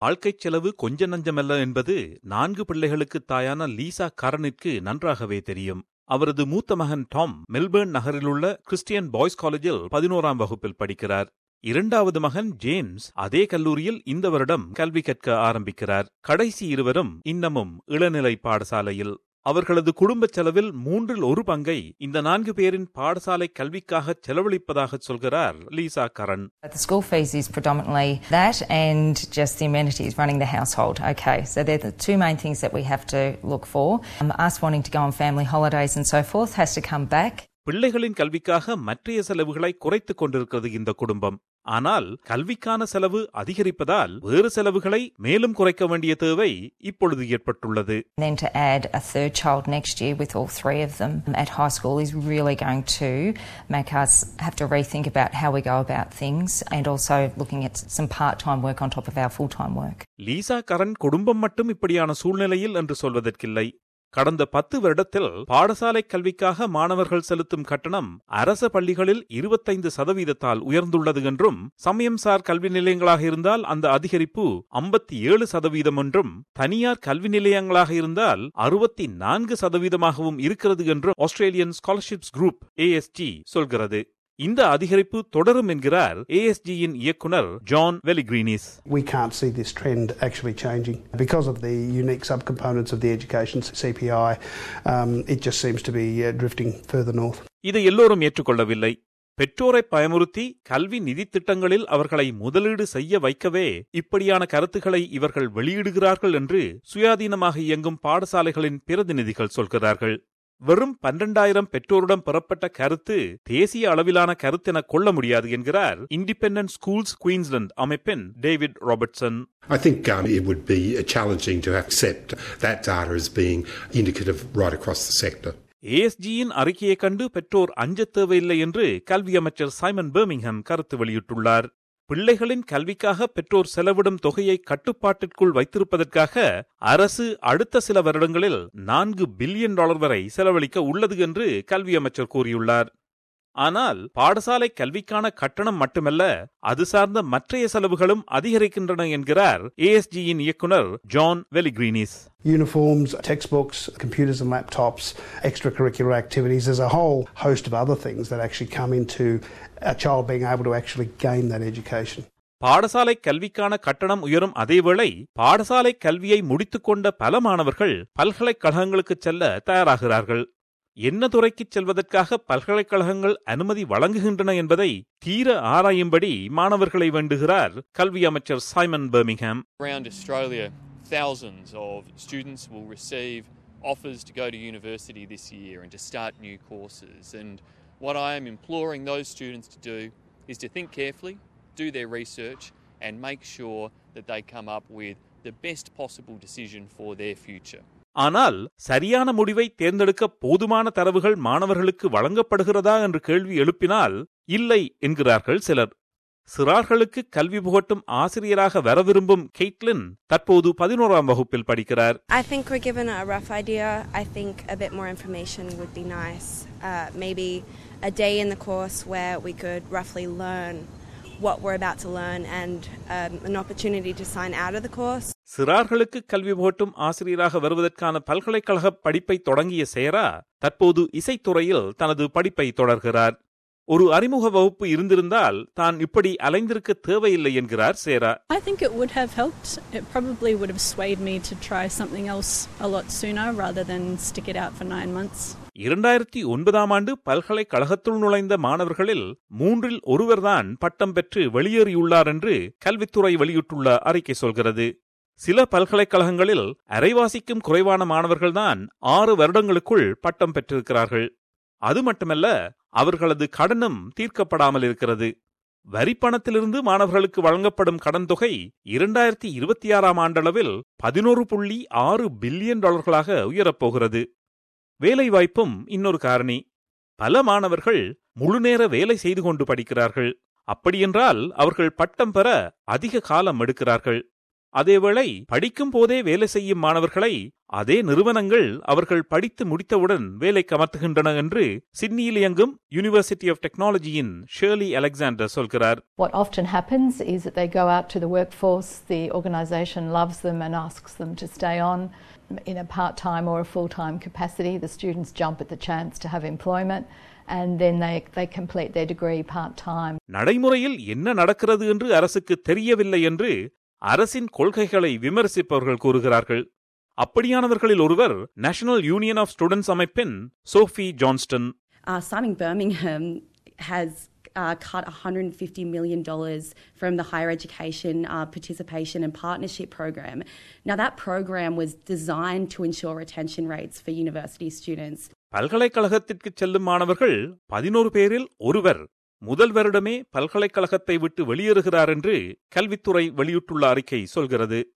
வாழ்க்கைச் செலவு கொஞ்ச நஞ்சமல்ல என்பது நான்கு பிள்ளைகளுக்கு தாயான லீசா கரனிற்கு நன்றாகவே தெரியும் அவரது மூத்த மகன் டாம் மெல்பர்ன் நகரிலுள்ள கிறிஸ்டியன் பாய்ஸ் காலேஜில் பதினோராம் வகுப்பில் படிக்கிறார் இரண்டாவது மகன் ஜேம்ஸ் அதே கல்லூரியில் இந்த வருடம் கல்வி கற்க ஆரம்பிக்கிறார் கடைசி இருவரும் இன்னமும் இளநிலை பாடசாலையில் அவர்களது குடும்பச் செலவில் மூன்றில் ஒரு பங்கை இந்த நான்கு பேரின் பாடசாலை கல்விக்காக செலவழிப்பதாக சொல்கிறார் Lisa Karan The school fees is predominantly that and just the amenities running the household. Okay, so they're the two main things that we have to look for. Um, us wanting to go on family holidays and so forth has to come back. பிள்ளைகளின் கல்விக்காக மற்றைய செலவுகளை குறைத்துக் கொண்டிருக்கிறது இந்த குடும்பம் ஆனால் கல்விக்கான செலவு அதிகரிப்பதால் வேறு செலவுகளை மேலும் குறைக்க வேண்டிய தேவை இப்பொழுது ஏற்பட்டுள்ளது And then to add a third child next year with all three of them at high school is really going to make us have to rethink about how we go about things and also looking at some part time work on top of our full time work. Lisa Karan குடும்பம் மட்டும் இப்படியான சூழ்நிலையில் என்று சொல்வதற்கில்லை கடந்த பத்து வருடத்தில் பாடசாலை கல்விக்காக மாணவர்கள் செலுத்தும் கட்டணம் அரச பள்ளிகளில் இருபத்தைந்து சதவீதத்தால் உயர்ந்துள்ளது என்றும் சமயம்சார் கல்வி நிலையங்களாக இருந்தால் அந்த அதிகரிப்பு ஐம்பத்தி ஏழு சதவீதம் என்றும் தனியார் கல்வி நிலையங்களாக இருந்தால் அறுபத்தி நான்கு சதவீதமாகவும் இருக்கிறது என்றும் ஆஸ்திரேலியன் ஸ்காலர்ஷிப்ஸ் குரூப் ஏஎஸ்டி சொல்கிறது இந்த அதிகரிப்பு தொடரும் என்கிறார் ஏஎஸ்ஜியின் இயக்குனர் John Velegrinis We can't see this trend actually changing because of the unique subcomponents of the education CPI. Um, it just seems to be uh, drifting further north. இதை எல்லோரும் ஏற்றுக்கொள்ளவில்லை பெற்றோரை பயமுறுத்தி கல்வி நிதி திட்டங்களில் அவர்களை முதலீடு செய்ய வைக்கவே இப்படியான கருத்துக்களை இவர்கள் வெளியிடுகிறார்கள் என்று சுயாதீனமாக இயங்கும் பாடசாலைகளின் பிரதிநிதிகள் சொல்கிறார்கள் வெறும் பன்னிரண்டாயிரம் பெற்றோரிடம் பெறப்பட்ட கருத்து தேசிய அளவிலான கருத்தென கொள்ள முடியாது என்கிறார் இண்டிபெண்டன்ட் ஸ்கூல்ஸ் குயின்ஸ்லாந்து அமைப்பின் David Robertson I think um, it would be uh, challenging to accept that data as being indicative right across the sector. ஏஎஸ்ஜியின் அறிக்கையைக் கண்டு பெற்றோர் அஞ்சத் தேவையில்லை என்று கல்வி அமைச்சர் சைமன் பெர்மிங்ஹம் கருத்து வெளியிட்டுள்ளார் பிள்ளைகளின் கல்விக்காக பெற்றோர் செலவிடும் தொகையை கட்டுப்பாட்டிற்குள் வைத்திருப்பதற்காக அரசு அடுத்த சில வருடங்களில் நான்கு பில்லியன் டாலர் வரை செலவழிக்க உள்ளது என்று கல்வி அமைச்சர் கூறியுள்ளார் ஆனால் பாடசாலை கல்விக்கான கட்டணம் மட்டுமல்ல அது சார்ந்த மற்றைய செலவுகளும் அதிகரிக்கின்றன என்கிறார் ஏஎஸ்ஜியின் இயக்குனர் John Velegrinis Uniforms, textbooks, computers and laptops, extracurricular activities, there's a whole host of other things that actually come into a child being able to actually gain that education. பாடசாலை கல்விக்கான கட்டணம் உயரும் அதேவேளை பாடசாலை கல்வியை முடித்துக்கொண்ட பல மாணவர்கள் பல்கலைக்கழகங்களுக்கு செல்ல தயாராகிறார்கள் என்ன துறைக்குச் செல்வதற்காக பல்கலைக்கழகங்கள் அனுமதி வழங்குகின்றன என்பதை தீர ஆராயும்படி மாணவர்களை வேண்டுகிறார் கல்வி அமைச்சர் Simon Birmingham Around Australia, thousands of students will receive offers to go to university this year and to start new courses. And what I am imploring those students to do is to think carefully, do their research, and make sure that they come up with the best possible decision for their future. ஆனால் சரியான முடிவை தேர்ந்தெடுக்க போதுமான தரவுகள் மாணவர்களுக்கு வழங்கப்படுகிறதா என்று கேள்வி எழுப்பினால் இல்லை என்கிறார்கள் சிலர் சிறார்களுக்கு கல்வி புகட்டும் ஆசிரியராக வர விரும்பும் கெய்ட்லின் தற்போது பதினோராம் வகுப்பில் படிக்கிறார் I think we're given a rough idea. I think a bit more information would be nice. Uh, maybe a day in the course where we could roughly learn what we're about to learn and um, an opportunity to sign out of the course. சிறார்களுக்கு கல்வி புகட்டும் ஆசிரியராக வருவதற்கான பல்கலைக்கழக படிப்பை தொடங்கிய சேரா தற்போது இசைத்துறையில் தனது படிப்பை தொடர்கிறார் ஒரு அறிமுக வகுப்பு இருந்திருந்தால் தான் இப்படி அலைந்திருக்க தேவையில்லை என்கிறார் சேரா I think it would have helped. It probably would have swayed me to try something else a lot sooner rather than stick it out for nine months. இரண்டாயிரத்தி ஒன்பதாம் ஆண்டு பல்கலைக்கழகத்துள் நுழைந்த மாணவர்களில் மூன்றில் ஒருவர்தான் பட்டம் பெற்று வெளியேறியுள்ளார் என்று கல்வித்துறை வெளியிட்டுள்ள அறிக்கை சொல்கிறது சில பல்கலைக்கழகங்களில் அரைவாசிக்கும் குறைவான மாணவர்கள்தான் ஆறு வருடங்களுக்குள் பட்டம் பெற்றிருக்கிறார்கள் அது மட்டுமல்ல அவர்களது கடனும் தீர்க்கப்படாமல் இருக்கிறது வரிப்பணத்திலிருந்து மாணவர்களுக்கு வழங்கப்படும் கடன் தொகை இரண்டாயிரத்தி இருபத்தி ஆறாம் ஆண்டளவில் பதினோரு புள்ளி ஆறு பில்லியன் டாலர்களாக உயரப்போகிறது வேலைவாய்ப்பும் இன்னொரு காரணி பல மாணவர்கள் முழுநேர வேலை செய்து கொண்டு படிக்கிறார்கள் அப்படியென்றால் அவர்கள் பட்டம் பெற அதிக காலம் எடுக்கிறார்கள் அதேவேளை படிக்கும் போதே வேலை செய்யும் மாணவர்களை அதே நிறுவனங்கள் அவர்கள் படித்து முடித்தவுடன் வேலைக்கு அமர்த்துகின்றன என்று சிட்னியில் இயங்கும் யூனிவர்சிட்டி ஆஃப் டெக்னாலஜியின் ஷேர்லி அலெக்சாண்டர் சொல்கிறார் What often happens is that they go out to the workforce, the organisation loves them and asks them to stay on in a part time or a full time capacity. The students jump at the chance to have employment and then they, they complete their degree part time. நடைமுறையில் என்ன நடக்கிறது என்று அரசுக்கு தெரியவில்லை என்று அரசின் கொள்கைகளை விமர்சிப்பவர்கள் கூறுகிறார்கள் அப்படியானவர்களில் ஒருவர் நேஷனல் யூனியன் ஆஃப் ஸ்டூடெண்ட்ஸ் அமைப்பின் Sophie Johnston Uh, Simon Birmingham has uh, cut $150 million from the higher education uh, participation and partnership program. Now, that program was designed to ensure retention rates for university students. பல்கலைக்கழகத்திற்கு செல்லும் மாணவர்கள் பதினோரு பேரில் ஒருவர் முதல் வருடமே பல்கலைக்கழகத்தை விட்டு வெளியேறுகிறார் என்று கல்வித்துறை வெளியிட்டுள்ள அறிக்கை சொல்கிறது